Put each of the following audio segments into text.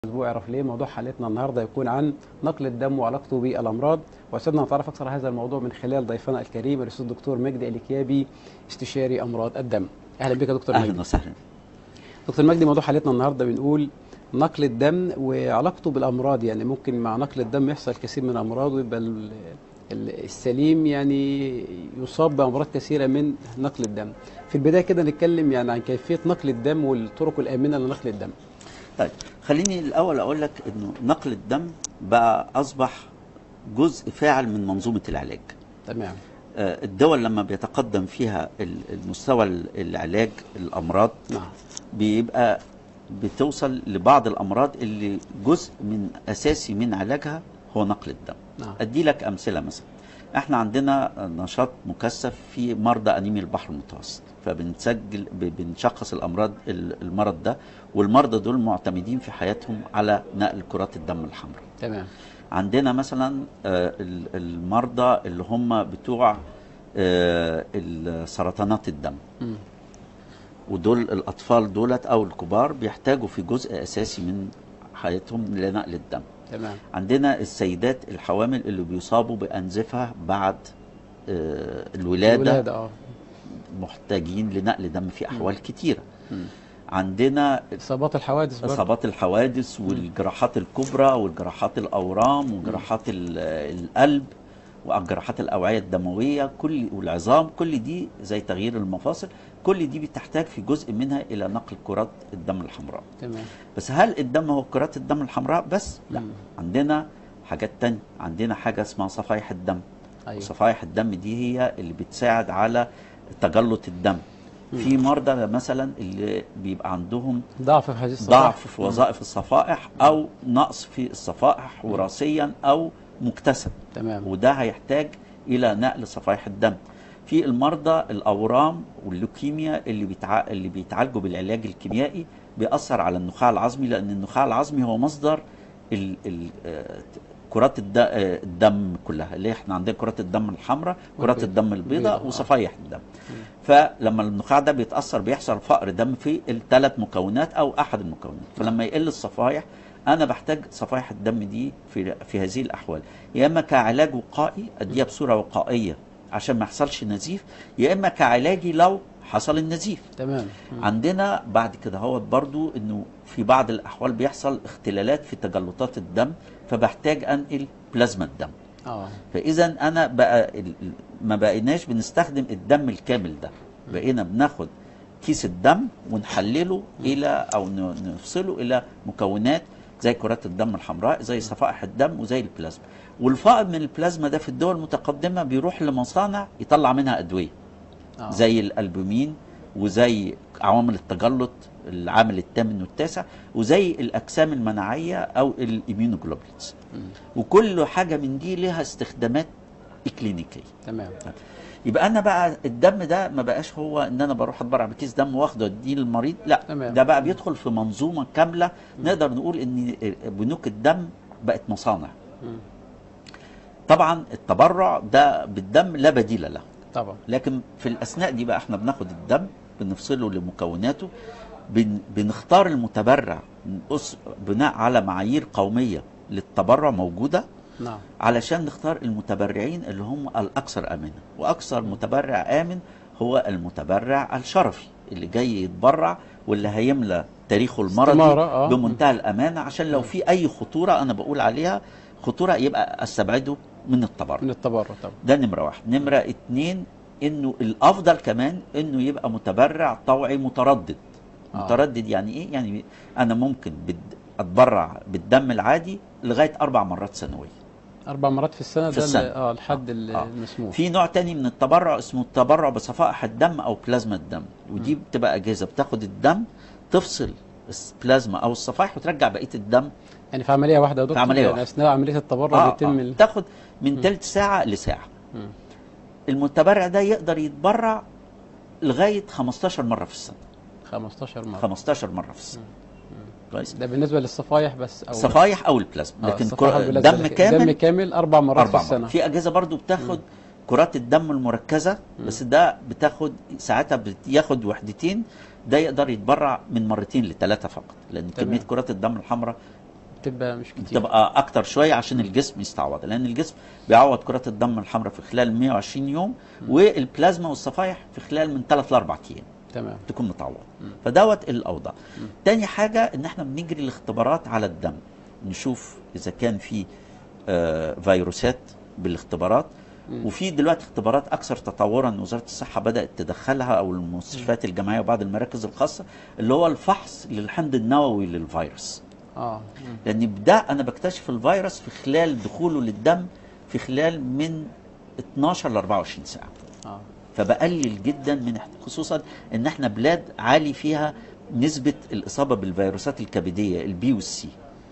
اسبوع اعرف ليه موضوع حلقتنا النهارده يكون عن نقل الدم وعلاقته بالامراض وسيدنا نتعرف اكثر على هذا الموضوع من خلال ضيفنا الكريم الاستاذ الدكتور مجدي الكيابي استشاري امراض الدم اهلا بك يا دكتور مجدي اهلا وسهلا دكتور مجدي موضوع حلقتنا النهارده بنقول نقل الدم وعلاقته بالامراض يعني ممكن مع نقل الدم يحصل كثير من الامراض ويبقى ال- ال- السليم يعني يصاب بامراض كثيره من نقل الدم في البدايه كده نتكلم يعني عن كيفيه نقل الدم والطرق الامنه لنقل الدم طيب خليني الاول اقول لك انه نقل الدم بقى اصبح جزء فاعل من منظومه العلاج تمام آه، الدول لما بيتقدم فيها ال- المستوى ال- العلاج الامراض نعم بيبقى بتوصل لبعض الامراض اللي جزء من اساسي من علاجها هو نقل الدم نعم ادي لك امثله مثلا احنا عندنا نشاط مكثف في مرضى انيميا البحر المتوسط فبنسجل ب- بنشخص الامراض ال- المرض ده والمرضى دول معتمدين في حياتهم على نقل كرات الدم الحمراء تمام عندنا مثلا آه، ال- المرضى اللي هم بتوع آه، السرطانات الدم مم. ودول الاطفال دولت او الكبار بيحتاجوا في جزء اساسي من حياتهم لنقل الدم تمام عندنا السيدات الحوامل اللي بيصابوا بانزفه بعد آه، الولاده, الولاده اه محتاجين لنقل دم في احوال كتيره مم. عندنا اصابات الحوادث برضه اصابات الحوادث والجراحات الكبرى والجراحات الاورام وجراحات ال- القلب وجراحات الاوعيه الدمويه كل والعظام كل دي زي تغيير المفاصل كل دي بتحتاج في جزء منها الى نقل كرات الدم الحمراء تمام بس هل الدم هو كرات الدم الحمراء بس لا مم. عندنا حاجات تانية عندنا حاجه اسمها صفائح الدم ايوه صفائح الدم دي هي اللي بتساعد على تجلط الدم في مرضى مثلا اللي بيبقى عندهم ضعف في هذه الصفائح ضعف في وظائف الصفائح او نقص في الصفائح وراثيا او مكتسب تمام وده هيحتاج الى نقل صفائح الدم في المرضى الاورام واللوكيميا اللي بيتع... اللي بيتعالجوا بالعلاج الكيميائي بيأثر على النخاع العظمي لان النخاع العظمي هو مصدر ال... ال... آه، كرات الد... آه، الدم كلها اللي احنا عندنا كرات الدم الحمراء كرات والبيضاء. الدم البيضاء، البيضاء آه. وصفائح الدم فلما النخاع ده بيتاثر بيحصل فقر دم في الثلاث مكونات او احد المكونات فلما يقل الصفائح انا بحتاج صفائح الدم دي في في هذه الاحوال يا اما كعلاج وقائي اديها بصوره وقائيه عشان ما يحصلش نزيف يا اما كعلاجي لو حصل النزيف تمام مم. عندنا بعد كده هو برضو انه في بعض الاحوال بيحصل اختلالات في تجلطات الدم فبحتاج انقل بلازما الدم اه فاذا انا بقى ال- ال- ما بقيناش بنستخدم الدم الكامل ده بقينا بناخد كيس الدم ونحلله الى او ن- نفصله الى مكونات زي كرات الدم الحمراء زي صفائح الدم وزي البلازما والفائض من البلازما ده في الدول المتقدمه بيروح لمصانع يطلع منها ادويه آه. زي الالبومين وزي عوامل التجلط العامل الثامن والتاسع وزي الاجسام المناعيه او الاميونوجلوبولينز مم. وكل حاجه من دي لها استخدامات اكلينيكيه تمام يبقى انا بقى الدم ده ما بقاش هو ان انا بروح اتبرع بكيس دم واخده اديه للمريض لا تمام. ده بقى بيدخل في منظومه كامله نقدر نقول ان بنوك الدم بقت مصانع مم. طبعا التبرع ده بالدم لا بديل له طبعا لكن في الاثناء دي بقى احنا بناخد الدم بنفصله لمكوناته بن بنختار المتبرع نقص بناء على معايير قوميه للتبرع موجوده نعم علشان نختار المتبرعين اللي هم الاكثر امانا واكثر متبرع امن هو المتبرع الشرفي اللي جاي يتبرع واللي هيملى تاريخه المرضي استمارة، آه. بمنتهى الامانه عشان لو في اي خطوره انا بقول عليها خطوره يبقى استبعده من التبرع من التبرع طبعا ده نمرة واحد نمرة اتنين انه الافضل كمان انه يبقى متبرع طوعي متردد آه. متردد يعني ايه يعني انا ممكن بد... اتبرع بالدم العادي لغاية اربع مرات سنوية اربع مرات في السنه في ده السنة. اللي- اه الحد آه. ال- آه. المسموح في نوع تاني من التبرع اسمه التبرع بصفائح الدم او بلازما الدم ودي بتبقى اجهزة بتاخد الدم تفصل البلازما او الصفائح وترجع بقية الدم يعني في عمليه واحده يا دكتور عملية يعني واحدة. اثناء عمليه التبرع بيتم ال- تاخد من تلت ساعة لساعة مم. المتبرع ده يقدر يتبرع لغاية 15 مرة في السنة 15 مره 15 مره في السنه كويس ده بالنسبه للصفايح بس او صفايح او البلازما آه، لكن الصفائح كر- والبلازما. دم لكن كامل دم كامل اربع مرات اربع في السنه مرات في اجهزه برضو بتاخد كرات الدم المركزه بس ده بتاخد ساعتها بياخد وحدتين ده يقدر يتبرع من مرتين لثلاثه فقط لان تمام. كميه كرات الدم الحمراء تبقى مش كتير تبقى اكتر شويه عشان الجسم يستعوض لان الجسم بيعوض كرات الدم الحمراء في خلال 120 يوم والبلازما والصفائح في خلال من 3 ل 4 ايام تمام تكون متعوضه فدوت الاوضاع تاني حاجه ان احنا بنجري الاختبارات على الدم نشوف اذا كان في آه، فيروسات بالاختبارات وفي دلوقتي اختبارات اكثر تطورا وزاره الصحه بدات تدخلها او المستشفيات الجامعيه وبعض المراكز الخاصه اللي هو الفحص للحمض النووي للفيروس اه مم. لان بده انا بكتشف الفيروس في خلال دخوله للدم في خلال من 12 ل 24 ساعه اه فبقلل جدا من خصوصا ان احنا بلاد عالي فيها نسبه الاصابه بالفيروسات الكبديه البي والسي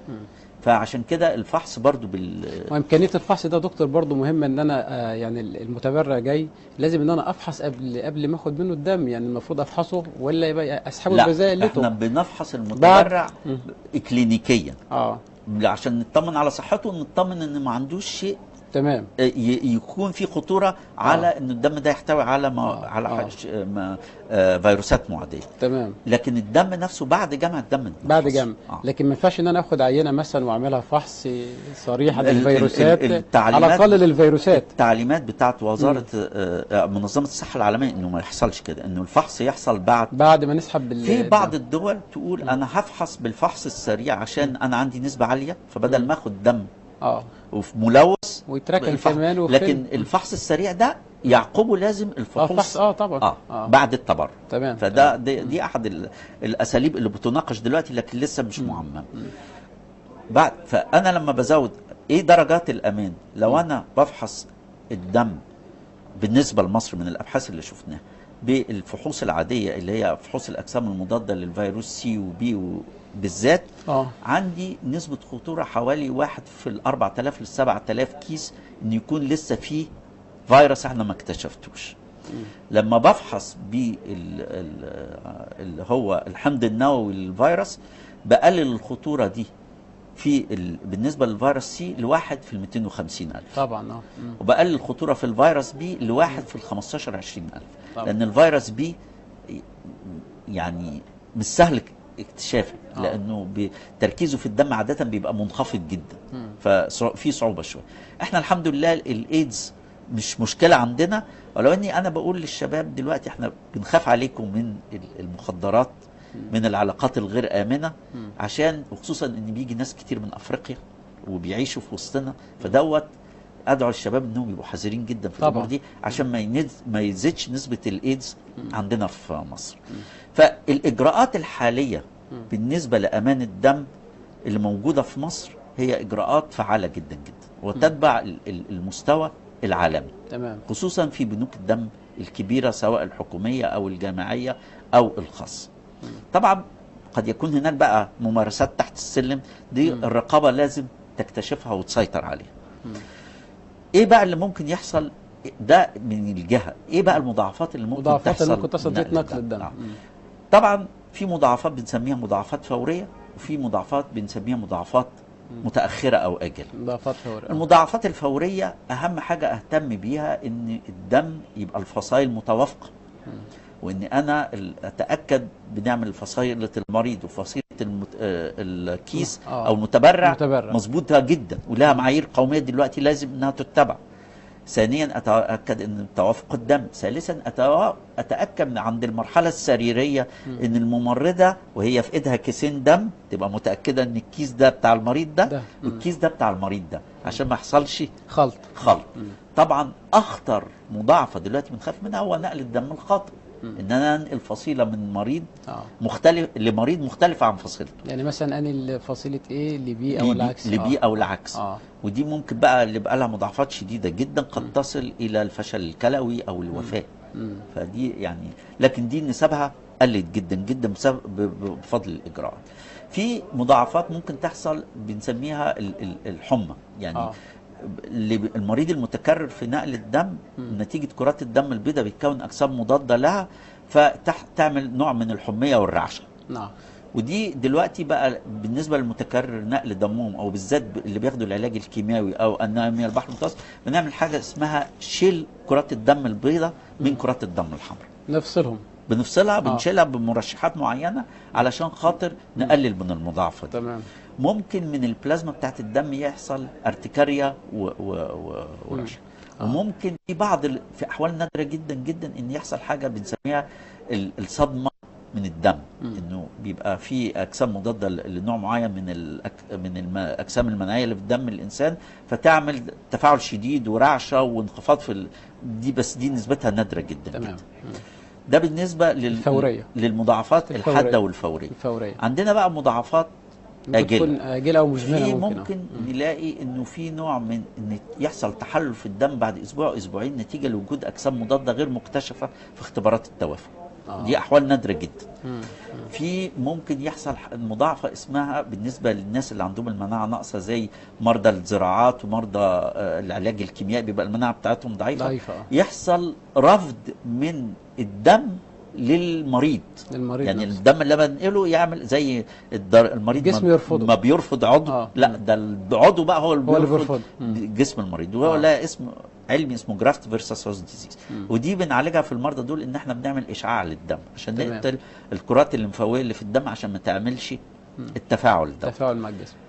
فعشان كده الفحص برضو بال وامكانيه الفحص ده دكتور برضو مهمه ان انا آه يعني المتبرع جاي لازم ان انا افحص قبل قبل ما اخد منه الدم يعني المفروض افحصه ولا يبقى اسحبه لا الغذائي احنا لته بنفحص المتبرع مم. كلينيكيا اه عشان نطمن على صحته ونطمن ان ما عندوش شيء تمام ي- يكون في خطوره على ان الدم ده يحتوي على ما آه. على آه. ح- ما آه، فيروسات معديه تمام لكن الدم نفسه بعد جمع الدم بعد نفحصه. جنب آه. لكن ما ينفعش ان انا اخد عينه مثلا واعملها فحص صريح عن ال- ال- الفيروسات ال- على التعليمات- الاقل للفيروسات التعليمات بتاعت وزاره آه، آه، منظمه الصحه العالميه انه ما يحصلش كده انه الفحص يحصل بعد بعد ما نسحب بال في بعض الدول تقول انا هفحص بالفحص السريع عشان انا عندي نسبه عاليه فبدل ما اخد دم اه وفي ملوث ويتركن الفحص- كمان وفي لكن الفحص السريع ده يعقبه لازم اه الفحوص فحص اه طبعا اه, آه. بعد التبرع تمام فده دي, دي احد ال- الاساليب اللي بتناقش دلوقتي لكن لسه مش معمم بعد فانا لما بزود ايه درجات الامان لو انا بفحص الدم بالنسبه لمصر من الابحاث اللي شفناها بالفحوص العاديه اللي هي فحوص الاجسام المضاده للفيروس سي وبي بالذات اه عندي نسبة خطورة حوالي واحد في ال 4000 لل 7000 كيس ان يكون لسه فيه فيروس احنا ما اكتشفتوش. لما بفحص بال اللي هو الحمض النووي للفيروس بقلل الخطورة دي في ال... بالنسبة للفيروس سي لواحد في ال 250 ألف طبعا اه مم. وبقلل الخطورة في الفيروس بي لواحد في ال 15 20 ألف طبعا. لأن الفيروس بي يعني مش سهل اكتشافه آه. لأنه ب- تركيزه في الدم عادة بيبقى منخفض جدا مم. ففي صعوبة شوية احنا الحمد لله الإيدز مش مشكلة عندنا ولو اني انا بقول للشباب دلوقتي احنا بنخاف عليكم من ال- المخدرات من العلاقات الغير آمنة مم. عشان وخصوصا ان بيجي ناس كتير من افريقيا وبيعيشوا في وسطنا فدوت ادعو الشباب انهم يبقوا حذرين جدا في طبعا. الامور دي عشان ما ينز ما يزيدش نسبه الايدز عندنا في مصر. فالاجراءات الحاليه بالنسبه لامان الدم اللي موجوده في مصر هي اجراءات فعاله جدا جدا وتتبع ال- ال- المستوى العالمي تمام خصوصا في بنوك الدم الكبيره سواء الحكوميه او الجامعيه او الخاصه. طبعا قد يكون هناك بقى ممارسات تحت السلم دي مم. الرقابه لازم تكتشفها وتسيطر عليها. ايه بقى اللي ممكن يحصل ده من الجهه ايه بقى المضاعفات اللي ممكن مضاعفات تحصل اللي ممكن تصل من نقل, نقل الدم آه. مم. طبعا في مضاعفات بنسميها مضاعفات فوريه وفي مضاعفات بنسميها مضاعفات متاخره او اجله مضاعفات فورية المضاعفات الفوريه اهم حاجه اهتم بيها ان الدم يبقى الفصائل متوافقه وان انا ال- اتاكد بنعمل فصيله المريض وفصيله المت... آه، الكيس آه. او المتبرع المتبرع. مظبوطه جدا ولها معايير قوميه دلوقتي لازم انها تتبع ثانيا اتاكد ان توافق الدم ثالثا أتوا- اتاكد من عند المرحله السريريه ان الممرضه وهي في ايدها كيسين دم تبقى متاكده ان الكيس ده بتاع المريض ده, ده. مم. والكيس ده بتاع المريض ده عشان ما يحصلش خلط خلط طبعا اخطر مضاعفه دلوقتي بنخاف منها هو نقل الدم الخاطئ ان انا انقل فصيله من مريض اه مختلف لمريض مختلف عن فصيلته يعني مثلا اني فصيله ايه لبي او لبي- العكس لبي آه. او العكس اه ودي ممكن بقى اللي بقى لها مضاعفات شديده جدا قد تصل الى الفشل الكلوي او الوفاه مم. فدي يعني لكن دي نسبها قلت جدا جدا بسبب ب- ب- بفضل الاجراءات في مضاعفات ممكن تحصل بنسميها ال- ال- الحمى يعني آه. اللي ب- المريض المتكرر في نقل الدم نتيجه كرات الدم البيضاء بيتكون اجسام مضاده لها فتعمل نوع من الحميه والرعشه نعم ودي دلوقتي بقى بالنسبه للمتكرر نقل دمهم او بالذات اللي بياخدوا العلاج الكيماوي او انيميا البحر المتوسط بنعمل حاجه اسمها شيل كرات الدم البيضاء من كرات الدم الحمراء نفصلهم بنفصلها بنشيلها بمرشحات معينه علشان خاطر نقلل من المضاعفه دي تمام ممكن من البلازما بتاعت الدم يحصل ارتكاريا و... و... و... ورشح وممكن في بعض ال... في احوال نادره جدا جدا ان يحصل حاجه بنسميها ال- الصدمه من الدم انه بيبقى في اجسام مضاده ل- لنوع معين من الأك... من الم- الاجسام المناعيه اللي في دم الانسان فتعمل تفاعل شديد ورعشه وانخفاض في ال... دي بس دي نسبتها نادره جدا تمام جدا ده بالنسبه لل... الفورية. للمضاعفات الفورية. الحاده والفوريه الفوريه عندنا بقى مضاعفات ممكن آجلة. تكون اجله او مزمنه في ممكن, ممكن نلاقي انه في نوع من ان يحصل تحلل في الدم بعد اسبوع اسبوعين نتيجه لوجود اجسام مضاده غير مكتشفه في اختبارات التوافق آه. دي احوال نادره جدا مم. في ممكن يحصل ح- مضاعفه اسمها بالنسبه للناس اللي عندهم المناعه ناقصه زي مرضى الزراعات ومرضى آه، العلاج الكيميائي بيبقى المناعه بتاعتهم ضعيفه ضعيفة، آه. يحصل رفض من الدم للمريض للمريض يعني نفسه. الدم اللي بنقله يعمل زي الدر- المريض الجسم ما- يرفضه. ما بيرفض عضو آه. لا ده العضو بقى هو اللي هو اللي بيرفض بيرفض. مم. جسم المريض وهو آه. لها اسم علمي اسمه جرافت فيرسس هوست ديزيز ودي بنعالجها في المرضى دول ان احنا بنعمل اشعاع للدم عشان تمام. نقتل الكرات الليمفاويه اللي في الدم عشان ما تعملش التفاعل ده تفاعل مع الجسم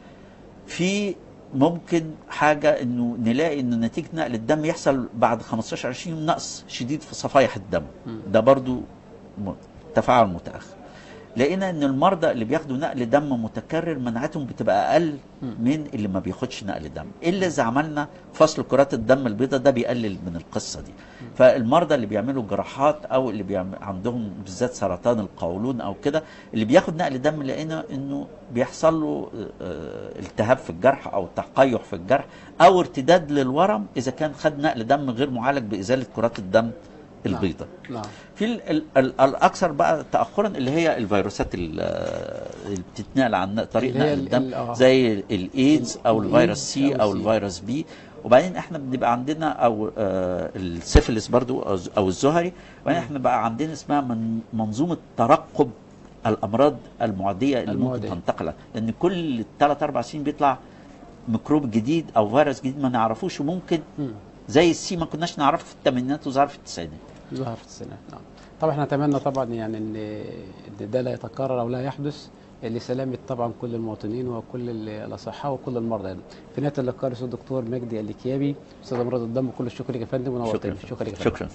في ممكن حاجه انه نلاقي ان نتيجه نقل الدم يحصل بعد 15 20 يوم نقص شديد في صفائح الدم ده برضو م- تفاعل متاخر لقينا ان المرضى اللي بياخدوا نقل دم متكرر مناعتهم بتبقى اقل من اللي ما بياخدش نقل دم الا اذا عملنا فصل كرات الدم البيضاء ده بيقلل من القصه دي فالمرضى اللي بيعملوا جراحات او اللي بيعمل عندهم بالذات سرطان القولون او كده اللي بياخد نقل دم لقينا انه بيحصل له آه، التهاب في الجرح او تقيح في الجرح او ارتداد للورم اذا كان خد نقل دم غير معالج بازاله كرات الدم البيضاء نعم في ال ال ال الاكثر بقى تاخرا اللي هي الفيروسات ال- اللي بتتنقل عن طريق اللي هي نقل ال- الدم ال- آه. زي الايدز او الإيدز الفيروس سي أو او السي. الفيروس بي وبعدين احنا بنبقى عندنا او آه السيفلس برضو أو ز- او الزهري وبعدين احنا بقى عندنا اسمها من منظومه ترقب الامراض المعديه اللي المعدية. ممكن تنتقل لان كل ثلاث اربع سنين بيطلع ميكروب جديد او فيروس جديد ما نعرفوش وممكن مم. زي السي ما كناش نعرفه في الثمانينات وظهر في التسعينات ظهر في السنة نعم طبعا احنا نتمنى طبعا يعني ان إن ده لا يتكرر او لا يحدث لسلامة طبعا كل المواطنين وكل ال- الأصحاء وكل المرضى يعني. في نهاية اللقاء الأستاذ الدكتور مجدي الكيابي أستاذ أمراض الدم كل الشكر لك يا فندم ونورتنا شكرا شكرا لك يا فندم. شكرا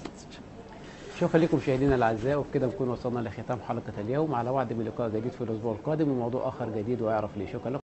شكرا لكم مشاهدينا الاعزاء وبكده نكون وصلنا لختام حلقه اليوم على وعد بلقاء جديد في الاسبوع القادم وموضوع اخر جديد ويعرف ليه شكرا لكم